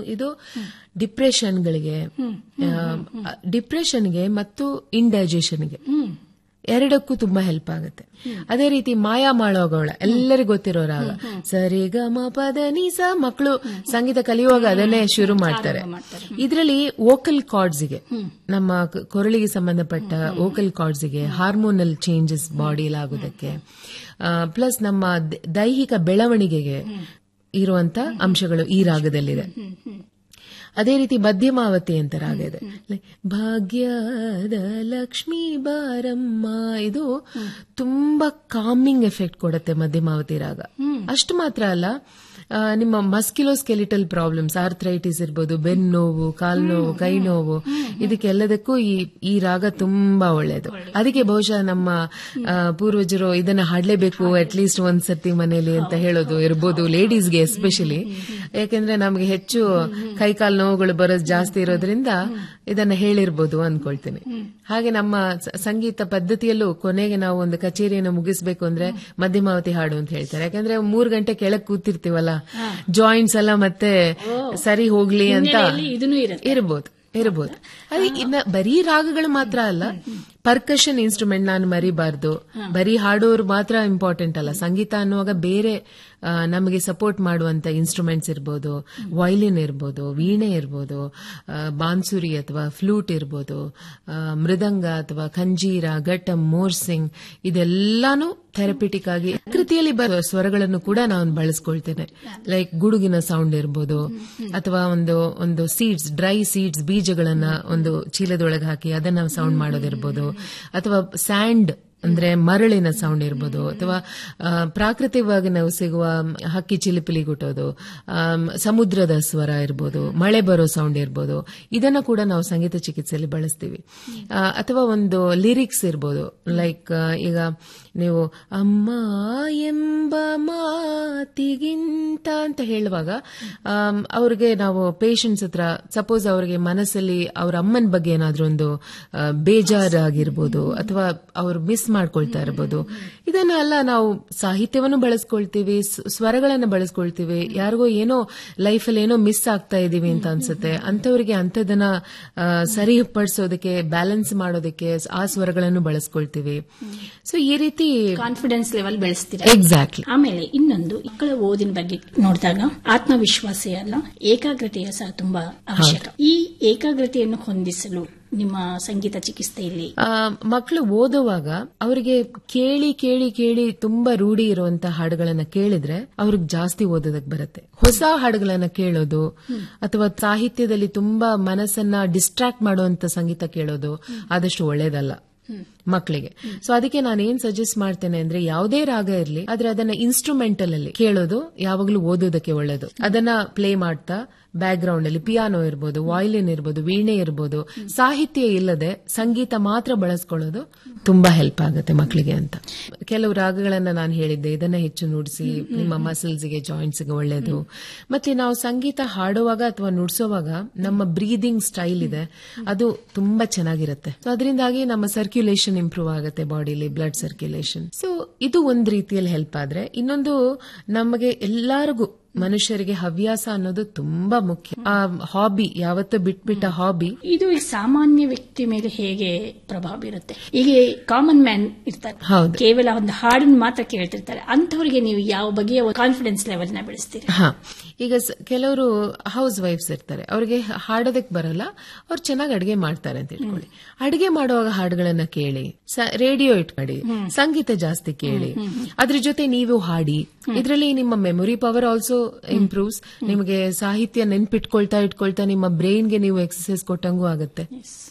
ಇದು ಡಿಪ್ರೆಷನ್ಗಳಿಗೆ ಡಿಪ್ರೆಷನ್ಗೆ ಮತ್ತು ಇಂಡೈಜೆಷನ್ಗೆ ಎರಡಕ್ಕೂ ತುಂಬಾ ಹೆಲ್ಪ್ ಆಗುತ್ತೆ ಅದೇ ರೀತಿ ಮಾಯಾ ಮಾಡೋಗಳ ಎಲ್ಲರಿಗೂ ಗೊತ್ತಿರೋ ರಾಗ ಸರಿ ಗ ಮ ಪದ ನಿ ಸ ಮಕ್ಕಳು ಸಂಗೀತ ಕಲಿಯುವಾಗ ಅದನ್ನೇ ಶುರು ಮಾಡ್ತಾರೆ ಇದರಲ್ಲಿ ವೋಕಲ್ ಕಾರ್ಡ್ಸ್ಗೆ ನಮ್ಮ ಕ- ಕೊರಳಿಗೆ ಸಂಬಂಧಪಟ್ಟ ವೋಕಲ್ ಕಾರ್ಡ್ಸ್ಗೆ ಹಾರ್ಮೋನಲ್ ಚೇಂಜಸ್ ಬಾಡಿಯಲ್ಲಿ ಆಗೋದಕ್ಕೆ ಪ್ಲಸ್ ನಮ್ಮ ದ- ದೈಹಿಕ ಬೆಳವಣಿಗೆಗೆ ಇರುವಂತ ಅಂಶಗಳು ಈ ರಾಗದಲ್ಲಿದೆ ಅದೇ ರೀತಿ ಮಧ್ಯಮಾವತಿ ಅಂತ ರಾಗ ಇದೆ Like, ಭಾಗ್ಯದ ಲಕ್ಷ್ಮೀ ಬಾರಮ್ಮ ಇದು ತುಂಬಾ ಕಾಮಿಂಗ್ ಎಫೆಕ್ಟ್ ಕೊಡುತ್ತೆ ಮಧ್ಯಮಾವತಿ ರಾಗ ಅಷ್ಟು ಮಾತ್ರ ಅಲ್ಲ ಆ, ನಿಮ್ಮ ಮಸ್ಕ್ಯುಲೋಸ್ಕೆಲಿಟಲ್ ಪ್ರಾಬ್ಲಮ್ಸ್ ಆರ್ಥ್ರೈಟಿಸ್ ಇರ್ಬೋದು ಬೆನ್ನು ನೋವು ಕಾಲು ನೋವು ಕೈ ನೋವು ಇದಕ್ಕೆಲ್ಲದಕ್ಕೂ ಈ ಈ ರಾಗ ತುಂಬಾ ಒಳ್ಳೆಯದು ಅದಕ್ಕೆ ಬಹುಶಃ ನಮ್ಮ ಆ, ಪೂರ್ವಜರು ಇದನ್ನ ಹಾಡ್ಲೇಬೇಕು ಅಟ್ ಲೀಸ್ಟ್ ಒಂದ್ ಸರ್ತಿ ಮನೇಲಿ ಅಂತ ಹೇಳೋದು ಇರ್ಬೋದು ಲೇಡೀಸ್ಗೆ ಎಸ್ಪೆಷಲಿ ಯಾಕೆಂದ್ರೆ ನಮಗೆ ಹೆಚ್ಚು ಕೈಕಾಲು ನೋವುಗಳು ಬರೋದು ಜಾಸ್ತಿ ಇರೋದ್ರಿಂದ ಇದನ್ನ ಹೇಳಿರ್ಬೋದು ಅನ್ಕೊಳ್ತೀನಿ ಹಾಗೆ ನಮ್ಮ ಸ- ಸಂಗೀತ ಪದ್ಧತಿಯಲ್ಲೂ ಕೊನೆಗೆ ನಾವು ಒಂದು ಕಚೇರಿಯನ್ನು ಮುಗಿಸ್ಬೇಕು ಅಂದ್ರೆ ಮಧ್ಯಮಾವತಿ ಹಾಡು ಅಂತ ಹೇಳ್ತಾರೆ ಯಾಕಂದ್ರೆ ಮೂರ್ ಗಂಟೆ ಕೆಳಗ್ ಕೂತಿರ್ತೀವಲ್ಲ ಜಾಯಿಂಟ್ಸ್ ಎಲ್ಲ ಮತ್ತೆ ಸರಿ ಹೋಗ್ಲಿ ಅಂತ ಇದನ್ನು ಇರುತ್ತೆ ಇರ್ಬೋದು ಇರ್ಬೋದು ಅದು ಇನ್ನ ಬರೀ ರಾಗಗಳು ಮಾತ್ರ ಅಲ್ಲ ಪರ್ಕಷನ್ ಇನ್ಸ್ಟ್ರೂಮೆಂಟ್ ನಾನು ಮರಿಬಾರ್ದು ಬರೀ ಹಾಡೋರು ಮಾತ್ರ ಇಂಪಾರ್ಟೆಂಟ್ ಅಲ್ಲ ಸಂಗೀತ ಅನ್ನುವಾಗ ಬೇರೆ ಆ, ನಮಗೆ ಸಪೋರ್ಟ್ ಮಾಡುವಂತ ಇನ್ಸ್ಟ್ರೂಮೆಂಟ್ಸ್ ಇರ್ಬೋದು ವೈಲಿನ್ ಇರ್ಬೋದು ವೀಣೆ ಇರ್ಬೋದು ಆ, ಬಾನ್ಸುರಿ ಅಥವಾ ಫ್ಲೂಟ್ ಇರ್ಬೋದು ಆ, ಮೃದಂಗ ಅಥವಾ ಖಂಜೀರ ಘಟಂ ಮೋರ್ಸಿಂಗ್ ಇದೆಲ್ಲಾನು ಥೆರಪಿಟಿಕ್ ಆಗಿ ಪ್ರಕೃತಿಯಲ್ಲಿ ಬರುವ ಸ್ವರಗಳನ್ನು ಕೂಡ ನಾನು ಬಳಸ್ಕೊಳ್ತೇನೆ ಲೈಕ್ ಗುಡುಗಿನ ಸೌಂಡ್ ಇರ್ಬೋದು ಅಥವಾ ಒಂದು ಒಂದು ಸೀಡ್ಸ್ ಡ್ರೈ ಸೀಡ್ಸ್ ಬೀಜಗಳನ್ನ ಒಂದು ಚೀಲದೊಳಗೆ ಹಾಕಿ ಅದನ್ನ ಸೌಂಡ್ ಮಾಡೋದಿರ್ಬೋದು ಅಥವಾ ಸ್ಯಾಂಡ್ ಅಂದ್ರೆ ಮರಳಿನ ಸೌಂಡ್ ಇರ್ಬೋದು ಅಥವಾ ಆ, ಪ್ರಾಕೃತಿಕವಾಗಿ ನಾವು ಸಿಗುವ ಹಕ್ಕಿ ಚಿಲಿಪಿಲಿ ಗುಟ್ಟೋದು ಆಮ್, ಸಮುದ್ರದ ಸ್ವರ ಇರ್ಬೋದು ಮಳೆ ಬರೋ ಸೌಂಡ್ ಇರ್ಬೋದು ಇದನ್ನ ಕೂಡ ನಾವು ಸಂಗೀತ ಚಿಕಿತ್ಸೆಯಲ್ಲಿ ಬಳಸ್ತೀವಿ ಆ, ಅಥವಾ ಒಂದು ಲಿರಿಕ್ಸ್ ಇರ್ಬೋದು ಲೈಕ್ ಈಗ ನೀವು ಅಮ್ಮ ಎಂಬ ಮಾತಿಗಿಂತ ಅಂತ ಹೇಳುವಾಗ ಆಮ್, ಅವ್ರಿಗೆ ನಾವು ಪೇಷಂಟ್ಸ್ ಹತ್ರ ಸಪೋಸ್ ಅವ್ರಿಗೆ ಮನಸ್ಸಲ್ಲಿ ಅವ್ರ ಅಮ್ಮನ ಬಗ್ಗೆ ಏನಾದ್ರೂ ಒಂದು ಆ, ಬೇಜಾರಾಗಿರ್ಬೋದು ಅಥವಾ ಅವ್ರು ಮಿಸ್ ಮಾಡ್ಕೊಳ್ತಾ ಇರ್ಬೋದು ಇದನ್ನೆಲ್ಲ ನಾವು ಸಾಹಿತ್ಯವನ್ನು ಬಳಸ್ಕೊಳ್ತೀವಿ ಸ್- ಸ್ವರಗಳನ್ನ ಬಳಸ್ಕೊಳ್ತೀವಿ ಯಾರಿಗೋ ಏನೋ ಲೈಫಲ್ಲಿ ಏನೋ ಮಿಸ್ ಆಗ್ತಾ ಇದೀವಿ ಅಂತ ಅನ್ಸುತ್ತೆ ಅಂತವರಿಗೆ ಅಂತದನ್ನ ಆ, ಸರಿಪಡಿಸೋದಕ್ಕೆ ಬ್ಯಾಲೆನ್ಸ್ ಮಾಡೋದಕ್ಕೆ ಆ ಸ್ವರಗಳನ್ನು ಬಳಸ್ಕೊಳ್ತೀವಿ ಸೊ ಈ ರೀತಿ ಕಾನ್ಫಿಡೆನ್ಸ್ ಲೆವೆಲ್ ಬೆಳೆಸ್ತೀರಾ ಎಕ್ಸಾಕ್ಟ್ಲಿ ಆಮೇಲೆ ಇನ್ನೊಂದು ಮಕ್ಕಳ ಓದಿನ ಬಗ್ಗೆ ನೋಡಿದಾಗ ಆತ್ಮವಿಶ್ವಾಸ ಅಲ್ಲ ಏಕಾಗ್ರತೆಯ ಸಹ ತುಂಬಾ ಅವಶ್ಯಕ ಈ ಏಕಾಗ್ರತೆಯನ್ನು ಹೊಂದಿಸಲು ನಿಮ್ಮ ಸಂಗೀತ ಚಿಕಿತ್ಸೆಯಲ್ಲಿ ಮಕ್ಕಳು ಓದುವಾಗ ಅವರಿಗೆ ಕೇಳಿ ಕೇಳಿ ಕೇಳಿ ತುಂಬಾ ರೂಢಿ ಇರುವಂತ ಹಾಡುಗಳನ್ನ ಕೇಳಿದ್ರೆ ಅವ್ರಿಗೆ ಜಾಸ್ತಿ ಓದೋದಕ್ ಬರುತ್ತೆ ಹೊಸ ಹಾಡುಗಳನ್ನ ಕೇಳೋದು ಅಥವಾ ಸಾಹಿತ್ಯದಲ್ಲಿ ತುಂಬಾ ಮನಸ್ಸನ್ನ ಡಿಸ್ಟ್ರಾಕ್ಟ್ ಮಾಡುವಂತ ಸಂಗೀತ ಕೇಳೋದು ಆದಷ್ಟು ಒಳ್ಳೇದಲ್ಲ ಮಕ್ಕಳಿಗೆ ಸೊ ಅದಕ್ಕೆ ನಾನು ಏನ್ ಸಜೆಸ್ಟ್ ಮಾಡ್ತೇನೆ ಅಂದ್ರೆ ಯಾವುದೇ ರಾಗ ಇರಲಿ ಆದ್ರೆ ಅದನ್ನ ಇನ್ಸ್ಟ್ರೂಮೆಂಟಲ್ ಅಲ್ಲಿ ಕೇಳೋದು ಯಾವಾಗಲೂ ಓದೋದಕ್ಕೆ ಒಳ್ಳೇದು ಅದನ್ನ ಪ್ಲೇ ಮಾಡ್ತಾ ಬ್ಯಾಕ್ ಗ್ರೌಂಡ್ ಅಲ್ಲಿ ಪಿಯಾನೋ ಇರ್ಬೋದು ವಾಯ್ಲಿನ್ ಇರ್ಬೋದು ವೀಣೆ ಇರ್ಬೋದು ಸಾಹಿತ್ಯ ಇಲ್ಲದೆ ಸಂಗೀತ ಮಾತ್ರ ಬಳಸ್ಕೊಳ್ಳೋದು ತುಂಬಾ ಹೆಲ್ಪ್ ಆಗುತ್ತೆ ಮಕ್ಕಳಿಗೆ ಅಂತ ಕೆಲವು ರಾಗಗಳನ್ನ ನಾನು ಹೇಳಿದ್ದೆ ಇದನ್ನ ಹೆಚ್ಚು ನುಡಿಸಿ ನಿಮ್ಮ ಮಸಲ್ಸ್ಗೆ ಜಾಯಿಂಟ್ಸ್ಗೆ ಒಳ್ಳೇದು ಮತ್ತೆ ನಾವು ಸಂಗೀತ ಹಾಡುವಾಗ ಅಥವಾ ನುಡಿಸೋವಾಗ ನಮ್ಮ ಬ್ರೀದಿಂಗ್ ಸ್ಟೈಲ್ ಇದೆ ಅದು ತುಂಬಾ ಚೆನ್ನಾಗಿರುತ್ತೆ ಸೊ ಅದರಿಂದಾಗಿ ನಮ್ಮ ಸರ್ಕ್ಯುಲೇಷನ್ ಇಂಪ್ರೂವ್ ಆಗುತ್ತೆ ಬಾಡಿಲಿ ಬ್ಲಡ್ ಸರ್ಕ್ಯುಲೇಷನ್ ಸೊ ಇದು ಒಂದ್ ರೀತಿಯಲ್ಲಿ ಹೆಲ್ಪ್ ಆದ್ರೆ ಇನ್ನೊಂದು ನಮಗೆ ಎಲ್ಲರಿಗೂ ಮನುಷ್ಯರಿಗೆ ಹವ್ಯಾಸ ಅನ್ನೋದು ತುಂಬಾ ಮುಖ್ಯ ಆ ಹಾಬಿ ಯಾವತ್ತೂ ಬಿಟ್ಬಿಟ್ಟ ಹಾಬಿ ಇದು ಈ ಸಾಮಾನ್ಯ ವ್ಯಕ್ತಿ ಮೇಲೆ ಹೇಗೆ ಪ್ರಭಾವ ಬೀರುತ್ತೆ ಈಗ ಕಾಮನ್ ಮ್ಯಾನ್ ಇರ್ತಾರೆ ಹೌದು. ಕೇವಲ ಒಂದು ಹಾಡನ್ನು ಮಾತ್ರ ಕೇಳ್ತಿರ್ತಾರೆ ಅಂತವರಿಗೆ ನೀವು ಯಾವ ಬಗೆಯ ಕಾನ್ಫಿಡೆನ್ಸ್ ಲೆವೆಲ್ ನ ಬೆಳೆಸ್ತೀರಿ ಹಾ ಈಗ ಸ- ಕೆಲವರು ಹೌಸ್ ವೈಫ್ಸ್ ಇರ್ತಾರೆ ಅವ್ರಿಗೆ ಹಾಡೋದಕ್ ಬರಲ್ಲ ಅವ್ರು ಚೆನ್ನಾಗಿ ಅಡಿಗೆ ಮಾಡ್ತಾರೆ ಅಂತ ಇಟ್ಕೊಳ್ಳಿ ಅಡಿಗೆ ಮಾಡುವಾಗ ಹಾಡುಗಳನ್ನ ಕೇಳಿ ರೇಡಿಯೋ ಇಟ್ಕೊಳ್ಳಿ ಸಂಗೀತ ಜಾಸ್ತಿ ಕೇಳಿ ಅದ್ರ ಜೊತೆ ನೀವು ಹಾಡಿ ಇದರಲ್ಲಿ ನಿಮ್ಮ ಮೆಮೊರಿ ಪವರ್ ಆಲ್ಸೋ ಇಂಪ್ರೂವ್ಸ್ ನಿಮಗೆ ಸಾಹಿತ್ಯ ನೆನ್ಪಿಟ್ಕೊಳ್ತಾ ಇಟ್ಕೊಳ್ತಾ ನಿಮ್ಮ ಬ್ರೈನ್ಗೆ ನೀವು ಎಕ್ಸರ್ಸೈಸ್ ಕೊಟ್ಟಂಗೂ ಆಗುತ್ತೆ